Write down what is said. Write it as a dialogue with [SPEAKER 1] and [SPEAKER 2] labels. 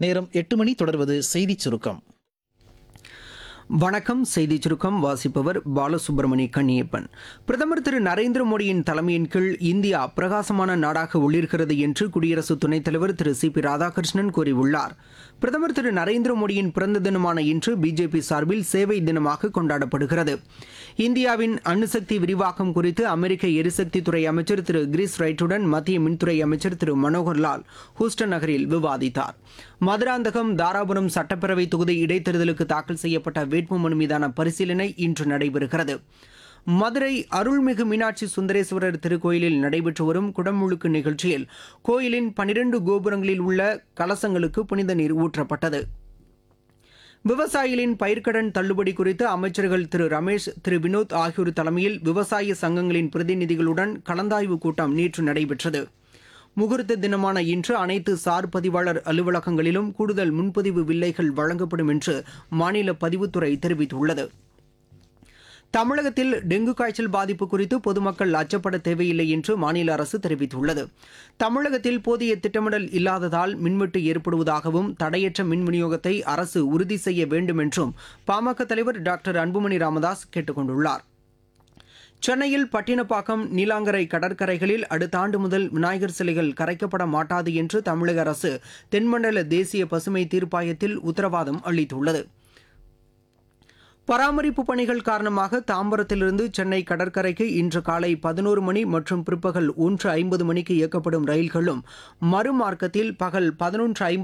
[SPEAKER 1] நேரம் எட்டு மணி தொடர்வது செய்திச் சுருக்கம்
[SPEAKER 2] வணக்கம் செய்தி சுருக்கம் வாசிப்பவர் பாலசுப்ரமணி கண்ணியப்பன் பிரதமர் திரு நரேந்திர மோடியின் தலைமையின் கீழ் இந்தியா பிரகாசமான நாடாக ஒளிர்கிறது என்று குடியரசு துணைத் தலைவர் திரு சி பி ராதாகிருஷ்ணன் கூறியுள்ளார் பிரதமர் திரு நரேந்திர மோடியின் பிறந்த தினமான இன்று பிஜேபி சார்பில் சேவை தினமாக கொண்டாடப்படுகிறது இந்தியாவின் அணுசக்தி விரிவாக்கம் குறித்து அமெரிக்க எரிசக்தி துறை அமைச்சர் திரு கிரிஸ் ரைட்டுடன் மத்திய மின்துறை அமைச்சர் திரு மனோகர் லால் ஹூஸ்டன் நகரில் விவாதித்தார் மதுராந்தகம் தாராபுரம் சட்டப்பேரவை தொகுதி இடைத்தேர்தலுக்கு தாக்கல் செய்யப்பட்ட வேட்புமனு மீதான பரிசீலனை இன்று நடைபெறுகிறது மதுரை அருள்மிகு மீனாட்சி சுந்தரேஸ்வரர் திருக்கோயிலில் நடைபெற்று வரும் குடமுழுக்கு நிகழ்ச்சியில் கோயிலின் பனிரெண்டு கோபுரங்களில் உள்ள கலசங்களுக்கு புனித நீர் ஊற்றப்பட்டது விவசாயிகளின் பயிர்க்கடன் தள்ளுபடி குறித்து அமைச்சர்கள் திரு ரமேஷ் திரு வினோத் ஆகியோர் தலைமையில் விவசாய சங்கங்களின் பிரதிநிதிகளுடன் கலந்தாய்வு கூட்டம் நேற்று நடைபெற்றது முகூர்த்த தினமான இன்று அனைத்து சார் பதிவாளர் அலுவலகங்களிலும் கூடுதல் முன்பதிவு வில்லைகள் வழங்கப்படும் என்று மாநில பதிவுத்துறை தெரிவித்துள்ளது தமிழகத்தில் டெங்கு காய்ச்சல் பாதிப்பு குறித்து பொதுமக்கள் அச்சப்பட தேவையில்லை என்று மாநில அரசு தெரிவித்துள்ளது தமிழகத்தில் போதிய திட்டமிடல் இல்லாததால் மின்வெட்டு ஏற்படுவதாகவும் தடையற்ற மின் விநியோகத்தை அரசு உறுதி செய்ய வேண்டும் என்றும் பாமக தலைவர் டாக்டர் அன்புமணி ராமதாஸ் கேட்டுக் கொண்டுள்ளார் சென்னையில் பட்டினப்பாக்கம் நீலாங்கரை கடற்கரைகளில் அடுத்த ஆண்டு முதல் விநாயகர் சிலைகள் கரைக்கப்பட மாட்டாது என்று தமிழக அரசு தென்மண்டல தேசிய பசுமை தீர்ப்பாயத்தில் உத்தரவாதம் அளித்துள்ளது பராமரிப்பு பணிகள் காரணமாக தாம்பரத்திலிருந்து சென்னை கடற்கரைக்கு இன்று காலை பதினோரு மணி மற்றும் பிற்பகல் ஒன்று ஐம்பது மணிக்கு இயக்கப்படும் ரயில்களும் மறுமார்க்கத்தில் பகல் பதினொன்று ஐம்பது